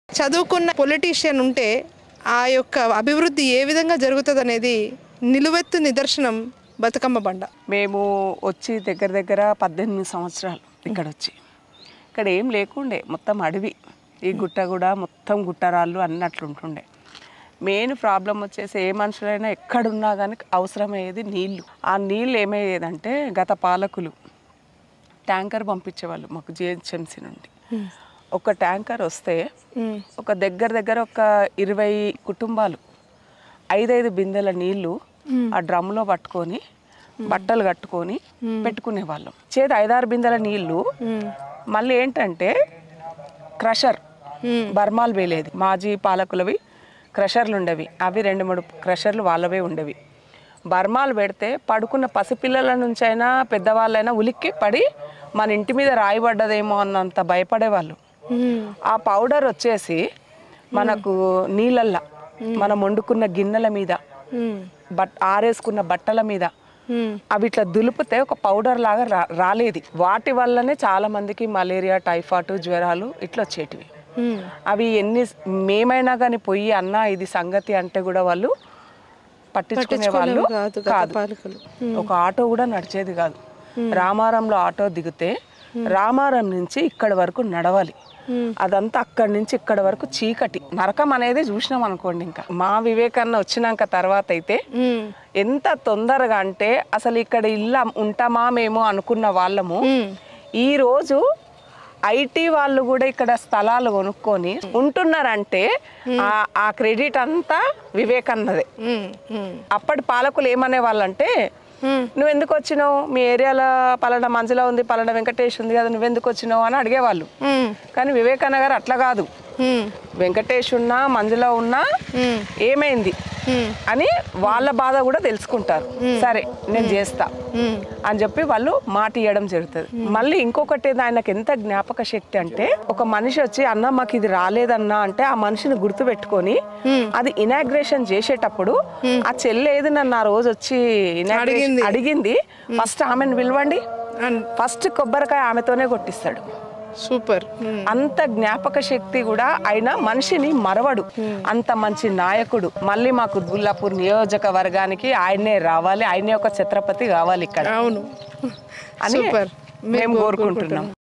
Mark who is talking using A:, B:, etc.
A: చదువుకున్న పొలిటీషియన్ ఉంటే ఆ యొక్క అభివృద్ధి ఏ విధంగా జరుగుతుంది అనేది నిలువెత్తు నిదర్శనం బతుకమ్మ బండ
B: మేము వచ్చి దగ్గర దగ్గర పద్దెనిమిది సంవత్సరాలు ఇక్కడ వచ్చి ఇక్కడ ఏం లేకుండే మొత్తం అడవి ఈ గుట్ట కూడా మొత్తం గుట్టరాళ్ళు అన్నట్లు ఉంటుండే మెయిన్ ప్రాబ్లం వచ్చేసి ఏ మనుషులైనా ఎక్కడున్నా కానీ అవసరమయ్యేది నీళ్లు ఆ నీళ్ళు ఏమయ్యేదంటే గత పాలకులు ట్యాంకర్ పంపించేవాళ్ళు మాకు జిహెచ్ఎంసీ నుండి ఒక ట్యాంకర్ వస్తే ఒక దగ్గర దగ్గర ఒక ఇరవై కుటుంబాలు ఐదైదు బిందెల నీళ్లు ఆ డ్రమ్లో పట్టుకొని బట్టలు కట్టుకొని పెట్టుకునే వాళ్ళం చేతి ఐదారు బిందెల నీళ్లు మళ్ళీ ఏంటంటే క్రషర్ బర్మాలు వేలేది మాజీ పాలకులవి క్రషర్లు ఉండేవి అవి రెండు మూడు క్రషర్లు వాళ్ళవే ఉండేవి బర్మాలు పెడితే పడుకున్న పసిపిల్లల నుంచైనా పెద్దవాళ్ళైనా ఉలిక్కి పడి మన ఇంటి మీద రాయబడ్డదేమో అన్నంత భయపడేవాళ్ళు ఆ పౌడర్ వచ్చేసి మనకు నీళ్ళల్లో మనం వండుకున్న గిన్నెల మీద బట్ ఆరేసుకున్న బట్టల మీద అవి ఇట్లా దులిపితే ఒక పౌడర్ లాగా రా- రాలేది వాటి వల్లనే చాలా మందికి మలేరియా టైఫాయిడ్ జ్వరాలు ఇట్లా వచ్చేటివి అవి ఎన్ని మేమైనా కానీ పోయి అన్న ఇది సంగతి అంటే కూడా వాళ్ళు పట్టించుకునే వాళ్ళు
A: కాదు గత
B: కాదు
A: పాలకులు
B: ఒక ఆటో కూడా నడిచేది కాదు రామారంలో ఆటో దిగితే రామారం నుంచి ఇక్కడ వరకు నడవాలి అదంతా అక్కడి నుంచి ఇక్కడ వరకు చీకటి నరకం అనేది చూసినాం అనుకోండి ఇంకా మా వివేకన్న వచ్చినాక తర్వాత అయితే ఎంత తొందరగా అంటే అసలు ఇక్కడ ఇల్లు అమ్- ఉంటామా మేము అనుకున్న వాళ్ళము ఈ రోజు ఐటీ వాళ్ళు కూడా ఇక్కడ స్థలాలు కొనుక్కొని ఉంటున్నారంటే ఆ- ఆ క్రెడిట్ అంతా వివేకన్నదే అప్పటి పాలకులు ఏమనే వాళ్ళంటే నువ్వు ఎందుకు వచ్చినావు మీ ఏరియాలో పలానా మంజుల ఉంది పలానా వెంకటేష్ ఉంది కదా నువ్వు ఎందుకు వచ్చినావు అని అడిగేవాళ్ళు కానీ వివేకానంద గారు అట్లా కాదు వెంకటేష్ ఉన్నా మంజుల ఉన్నా ఏమైంది అని వాళ్ళ బాధ కూడా తెలుసుకుంటారు సరే నేను చేస్తా అని చెప్పి వాళ్ళు మాట ఇవ్వడం జరుగుతుంది మళ్ళీ ఇంకొకటి ఏంది, ఆయనకి ఎంత జ్ఞాపక శక్తి అంటే ఒక మనిషి వచ్చి అన్న మాకు ఇది రాలేదన్నా అంటే ఆ మనిషిని గుర్తు పెట్టుకొని అది ఇనాగ్రేషన్ చేసేటప్పుడు ఆ చెల్లి ఏది నన్ను ఆ రోజు వచ్చి inauguration అడిగింది ఫస్ట్ ఆమెను పిలవండి ఫస్ట్ కొబ్బరికాయ ఆమెతోనే కొట్టిస్తాడు
A: సూపర్
B: అంత జ్ఞాపక శక్తి కూడా ఆయన మనిషిని మరవడు అంత మంచి నాయకుడు మళ్ళీ మాకు గుల్లాపూర్ నియోజకవర్గానికి ఆయనే రావాలి ఆయనే ఒక ఛత్రపతి కావాలి ఇక్కడ
A: అవును
B: అని
A: సూపర్
B: మేము కోరుకుంటున్నాం